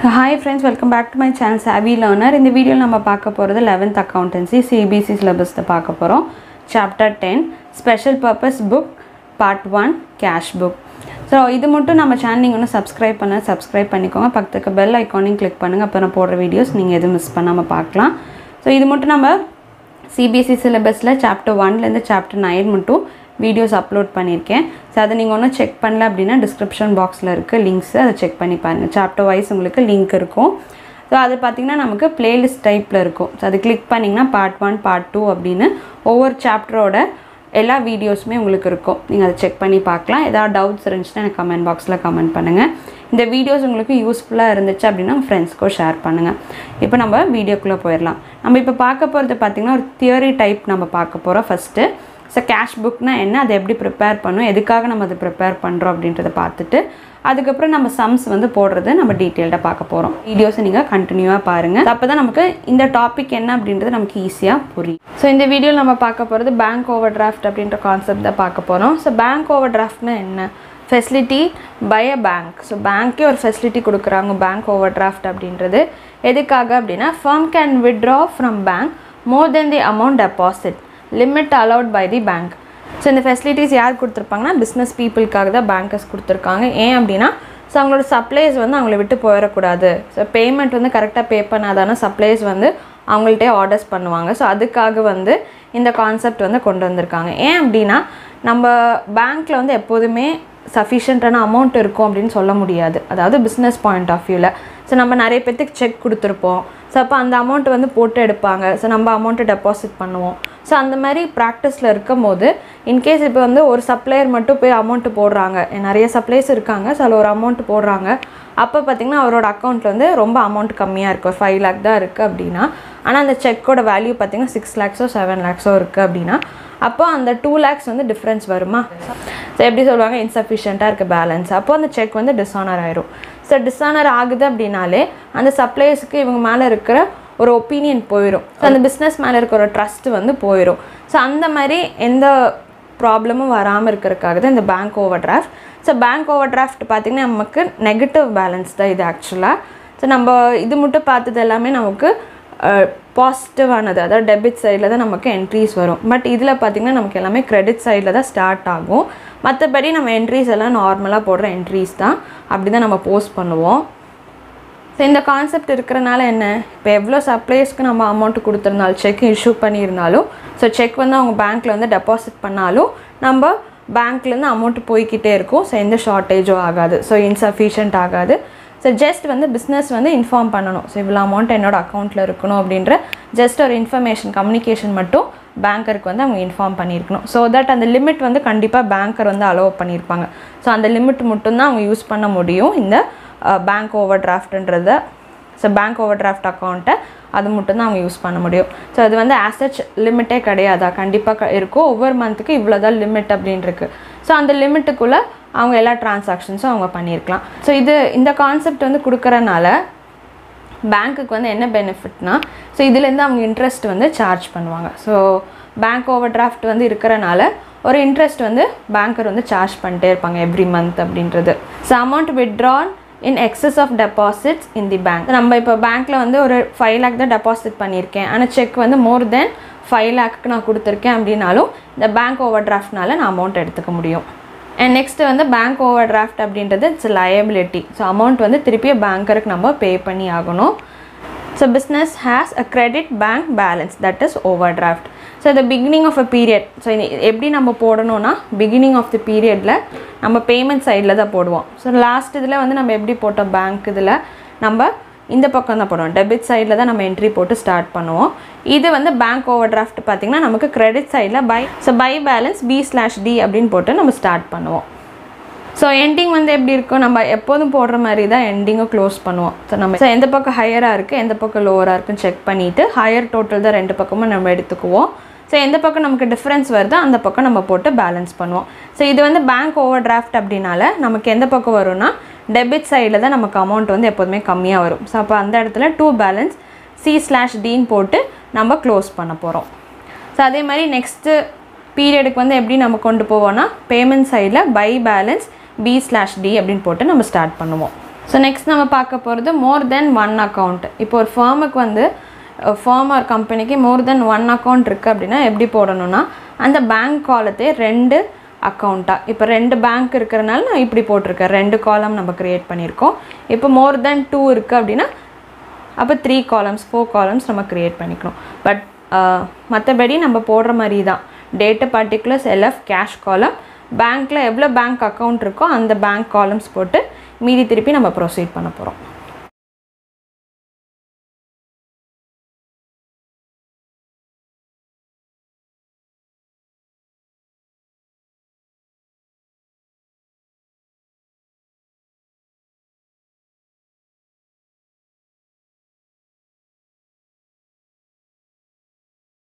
hi friends welcome back to my channel savvy learner இந்த வீடியோவில் நம்ம பார்க்க போகிறது லெவன்த் அக்கௌண்டன்சி சிபிசி சிலபஸ் தான் பார்க்க போகிறோம் chapter ten special purpose book part one cash book so இது மட்டும் நம்ம சேனல் நீங்கள் ஒன்றும் சப்ஸ்கிரைப் பண்ண சப்ஸ்கிரைப் பண்ணிக்கோங்க பக்கத்துக்கு பெல் ஐக்கானையும் கிளிக் பண்ணுங்கள் அப்புறம் போடுற வீடியோஸ் நீங்கள் எதுவும் மிஸ் பண்ணாமல் பார்க்கலாம் ஸோ இது மட்டும் நம்ம சிபிஎஸ்சி சிலபஸில் சாப்டர் ஒன்லேருந்து சாப்டர் நைன் மட்டும் வீடியோஸ் அப்லோட் பண்ணியிருக்கேன் ஸோ அதை நீங்கள் ஒன்றும் செக் பண்ணல அப்படின்னா டிஸ்கிரிப்ஷன் பாக்ஸில் இருக்குது லிங்க்ஸு அதை செக் பண்ணி பாருங்கள் சாப்டர் வைஸ் உங்களுக்கு லிங்க் இருக்கும் ஸோ அது பார்த்திங்கன்னா நமக்கு பிளேலிஸ்ட் டைப்பில் இருக்கும் ஸோ அது கிளிக் பண்ணிங்கன்னா பார்ட் ஒன் பார்ட் டூ அப்படின்னு ஒவ்வொரு சாப்டரோட எல்லா வீடியோஸுமே உங்களுக்கு இருக்கும் நீங்கள் அதை செக் பண்ணி பார்க்கலாம் ஏதாவது டவுட்ஸ் இருந்துச்சுன்னா எனக்கு கமெண்ட் பாக்ஸில் கமெண்ட் பண்ணுங்கள் இந்த வீடியோஸ் உங்களுக்கு யூஸ்ஃபுல்லாக இருந்துச்சு அப்படின்னா உங்கள் ஃப்ரெண்ட்ஸ்க்கோ ஷேர் பண்ணுங்கள் இப்போ நம்ம வீடியோக்குள்ளே போயிடலாம் நம்ம இப்போ பார்க்க போகிறது பார்த்திங்கன்னா ஒரு தியரி டைப் நம்ம பார்க்க போகிறோம் ஃபஸ்ட்டு ஸோ கேஷ் புக்னா என்ன அதை எப்படி ப்ரிப்பேர் பண்ணணும் எதுக்காக நம்ம அதை ப்ரிப்பேர் பண்ணுறோம் அப்படின்றத பார்த்துட்டு அதுக்கப்புறம் நம்ம சம்ஸ் வந்து போடுறது நம்ம டீட்டெயில்டாக பார்க்க போகிறோம் வீடியோஸை நீங்கள் கண்டினியூவாக பாருங்கள் அப்போ தான் நமக்கு இந்த டாபிக் என்ன அப்படின்றது நமக்கு ஈஸியாக புரியும் ஸோ இந்த வீடியோவில் நம்ம பார்க்க போகிறது பேங்க் ஓவர் டிராஃப்ட் அப்படின்ற கான்செப்ட் தான் பார்க்க போகிறோம் ஸோ பேங்க் ஓவர் டிராஃப்ட்னா என்ன facility by a bank so பேங்க்கே ஒரு ஃபெசிலிட்டி கொடுக்குறாங்க பேங்க் ஓவர் டிராஃப்ட் அப்படின்றது எதுக்காக அப்படின்னா firm can withdraw from bank more then the amount deposit limit allowed by the bank so இந்த ஃபெசிலிட்டிஸ் யார் கொடுத்துருப்பாங்கன்னா பிஸ்னஸ் பீப்புளுக்காக தான் பேங்கர்ஸ் கொடுத்துருக்காங்க ஏன் அப்படின்னா ஸோ அவங்களோட சப்ளைஸ் வந்து அவங்கள விட்டு போயிடக்கூடாது ஸோ பேமெண்ட் வந்து கரெக்டாக பே பண்ணாதானே சப்ளைஸ் வந்து அவங்கள்ட்டே ஆர்டர்ஸ் பண்ணுவாங்க ஸோ அதுக்காக வந்து இந்த கான்செப்ட் வந்து கொண்டு வந்திருக்காங்க ஏன் அப்படின்னா நம்ம பேங்க்கில் வந்து எப்போதுமே சஃபிஷியண்ட்டான அமௌண்ட் இருக்கும் அப்படின்னு சொல்ல முடியாது அதாவது பிஸ்னஸ் பாயிண்ட் ஆஃப் வியூவில் ஸோ நம்ம நிறைய பேர்த்துக்கு செக் கொடுத்துருப்போம் ஸோ அப்போ அந்த அமௌண்ட் வந்து போட்டு எடுப்பாங்க ஸோ நம்ம அமௌண்ட்டை டெபாசிட் பண்ணுவோம் ஸோ அந்த மாதிரி ப்ராக்டிஸில் இருக்கும் போது இன்கேஸ் இப்போ வந்து ஒரு சப்ளையர் மட்டும் போய் அமௌண்ட்டு போடுறாங்க நிறைய சப்ளைஸ் இருக்காங்க ஸோ அதில் ஒரு அமௌண்ட் போடுறாங்க அப்போ பார்த்திங்கன்னா அவரோட அக்கௌண்ட்டில் வந்து ரொம்ப அமௌண்ட் கம்மியாக இருக்குது ஒரு ஃபைவ் லேக் தான் இருக்குது அப்படின்னா ஆனால் அந்த செக்கோட வேல்யூ பார்த்திங்கன்னா சிக்ஸ் லேக்ஸோ செவன் லேக்ஸோ இருக்குது அப்படின்னா அப்போ அந்த டூ லேக்ஸ் வந்து டிஃப்ரென்ஸ் வருமா ஸோ எப்படி சொல்லுவாங்க இன்சஃபிஷியண்ட்டாக இருக்க பேலன்ஸ் அப்போ அந்த செக் வந்து டிஸானர் ஆயிரும் ஸோ டிஸானர் ஆகுது அப்படின்னாலே அந்த சப்ளையர்ஸுக்கு இவங்க மேலே இருக்கிற ஒரு ஒப்பீனியன் போயிடும் ஸோ அந்த பிஸ்னஸ் மேலே இருக்கிற ஒரு ட்ரஸ்ட் வந்து போயிடும் ஸோ அந்த மாதிரி எந்த ப்ராப்ளமும் வராமல் இருக்கிறதுக்காக தான் இந்த bank overdraft so bank overdraft பார்த்திங்கன்னா நமக்கு நெகட்டிவ் பேலன்ஸ் தான் இது ஆக்சுவலாக ஸோ நம்ம இது மட்டும் பார்த்தது எல்லாமே நமக்கு பாசிட்டிவானது அதாவது டெபிட் சைடில் தான் நமக்கு என்ட்ரிஸ் வரும் பட் இதில் பார்த்திங்கன்னா நமக்கு எல்லாமே கிரெடிட் சைடில் தான் ஸ்டார்ட் ஆகும் மற்றபடி நம்ம என்ட்ரிஸ் எல்லாம் நார்மலாக போடுற என்ட்ரிஸ் தான் அப்படி தான் நம்ம போஸ்ட் பண்ணுவோம் ஸோ இந்த கான்செப்ட் இருக்கிறனால என்ன இப்போ எவ்வளோ சப்ளைஸ்க்கு நம்ம அமௌண்ட் கொடுத்துருந்தாலும் செக் இஷ்யூ பண்ணியிருந்தாலும் ஸோ செக் வந்து அவங்க பேங்க்கில் வந்து டெபாசிட் பண்ணாலும் நம்ம பேங்க்லேருந்து அமௌண்ட் போய்கிட்டே இருக்கும் ஸோ எந்த ஷார்ட்டேஜும் ஆகாது ஸோ இன்சஃபிஷியன்ட் ஆகாது ஸோ ஜஸ்ட் வந்து பிஸ்னஸ் வந்து இன்ஃபார்ம் பண்ணணும் ஸோ இவ்வளோ அமௌண்ட் என்னோட அக்கௌண்ட்டில் இருக்கணும் அப்படின்ற ஜஸ்ட் ஒரு இன்ஃபர்மேஷன் கம்யூனிகேஷன் மட்டும் பேங்கருக்கு வந்து அவங்க இன்ஃபார்ம் பண்ணியிருக்கணும் ஸோ தட் அந்த லிமிட் வந்து கண்டிப்பாக பேங்கர் வந்து அலோவ் பண்ணியிருப்பாங்க ஸோ அந்த லிமிட் மட்டும்தான் அவங்க யூஸ் பண்ண முடியும் இந்த பேங்க் ஓவர் டிராஃப்ட்ன்றத ஸோ பேங்க் ஓவர் டிராஃப்ட் அக்கௌண்ட்டை அது மட்டும்தான் அவங்க யூஸ் பண்ண முடியும் ஸோ அது வந்து ஆசச் லிமிட்டே கிடையாதா கண்டிப்பாக இருக்கும் ஒவ்வொரு மந்த்துக்கு இவ்வளோ தான் லிமிட் அப்படின்னு இருக்குது ஸோ அந்த லிமிட்டுக்குள்ளே அவங்க எல்லா டிரான்சாக்ஷன்ஸும் அவங்க பண்ணியிருக்கலாம் ஸோ இது இந்த கான்செப்ட் வந்து கொடுக்குறனால பேங்க்குக்கு வந்து என்ன பெனிஃபிட்னா ஸோ இதுலேருந்து அவங்க இன்ட்ரெஸ்ட் வந்து சார்ஜ் பண்ணுவாங்க ஸோ பேங்க் ஓவர் டிராஃப்ட் வந்து இருக்கிறனால ஒரு இன்ட்ரெஸ்ட் வந்து பேங்கர் வந்து சார்ஜ் பண்ணிட்டே இருப்பாங்க எவ்ரி மந்த் அப்படின்றது so amount withdrawn in excess of deposits in the bank நம்ம இப்போ பேங்க்கில் வந்து ஒரு ஃபைவ் லேக் தான் டெபாசிட் பண்ணியிருக்கேன் ஆனால் செக் வந்து மோர் தென் ஃபைவ் லேக்கு நான் கொடுத்துருக்கேன் அப்படின்னாலும் இந்த பேங்க் ஓவர் டிராஃப்ட்னால நான் அமௌண்ட் எடுத்துக்க முடியும் அண்ட் நெக்ஸ்ட்டு வந்து பேங்க் ஓவர் டிராஃப்ட் அப்படின்றது இட்ஸ் லயபிலிட்டி ஸோ அமௌண்ட் வந்து திருப்பி பேங்கருக்கு நம்ம பே பண்ணி ஆகணும் so business has a credit bank balance that is overdraft so இந்த beginning of a period so எப்படி நம்ம போடணும்னா பிகினிங் ஆஃப் தி பீரியடில் நம்ம பேமெண்ட் சைடில் தான் போடுவோம் ஸோ லாஸ்ட் இதில் வந்து நம்ம எப்படி போட்டோம் பேங்க் இதில் நம்ம இந்த பக்கம் தான் போடுவோம் டெபிட் சைடில் தான் நம்ம என்ட்ரி போட்டு ஸ்டார்ட் பண்ணுவோம் இது வந்து பேங்க் ஓவர் டிராஃப்ட் பார்த்திங்கன்னா நமக்கு கிரெடிட் சைடில் by so by balance B slash D அப்படின்னு போட்டு நம்ம ஸ்டார்ட் பண்ணுவோம் ஸோ எண்டிங் வந்து எப்படி இருக்கும் நம்ம எப்போதும் போடுற மாதிரி தான் எண்டிங்கும் க்ளோஸ் பண்ணுவோம் ஸோ நம்ம ஸோ எந்த பக்கம் ஹையராக இருக்குது எந்த பக்கம் லோவராக இருக்குன்னு செக் பண்ணிவிட்டு ஹையர் டோட்டல் தான் ரெண்டு பக்கமும் நம்ம எடுத்துக்குவோம் ஸோ எந்த பக்கம் நமக்கு டிஃப்ரென்ஸ் வருதோ அந்த பக்கம் நம்ம போட்டு பேலன்ஸ் பண்ணுவோம் ஸோ இது வந்து பேங்க் ஓவர் டிராஃப்ட் அப்படின்னால நமக்கு எந்த பக்கம் வரும்னா டெபிட் சைடில் தான் நமக்கு அமௌண்ட் வந்து எப்போதுமே கம்மியாக வரும் ஸோ அப்போ அந்த இடத்துல டூ பேலன்ஸ் சி ஸ்லாஷ் டின்னு போட்டு நம்ம க்ளோஸ் பண்ண போகிறோம் ஸோ அதே மாதிரி நெக்ஸ்ட்டு பீரியடுக்கு வந்து எப்படி நம்ம கொண்டு போவோம்னா பேமெண்ட் சைடில் by balance B slash D அப்படின்னு போட்டு நம்ம ஸ்டார்ட் பண்ணுவோம் ஸோ நெக்ஸ்ட் நம்ம பார்க்க போகிறது மோர் தென் ஒன் அக்கௌண்ட் இப்போ ஒரு ஃபார்முக்கு வந்து ஃபார்ம் ஆர் கம்பெனிக்கு மோர் தென் ஒன் அக்கௌண்ட் இருக்குது அப்படின்னா எப்படி போடணும்னா அந்த பேங்க் காலத்தை ரெண்டு அக்கௌண்ட்டாக இப்போ ரெண்டு பேங்க் இருக்கிறனால நான் இப்படி போட்டிருக்கேன் ரெண்டு காலம் நம்ம க்ரியேட் பண்ணியிருக்கோம் இப்போ மோர் தென் டூ இருக்குது அப்படின்னா அப்போ த்ரீ காலம்ஸ் ஃபோர் காலம்ஸ் நம்ம க்ரியேட் பண்ணிக்கணும் பட் மற்றபடி நம்ம போடுற மாதிரி தான் டேட்டா பர்டிகுலர்ஸ் எல்எஃப் கேஷ் காலம் பேங்க்கில் எவ்வளோ பேங்க் அக்கௌண்ட் இருக்கோ அந்த பேங்க் காலம்ஸ் போட்டு மீதி திருப்பி நம்ம ப்ரொசீட் பண்ண போகிறோம்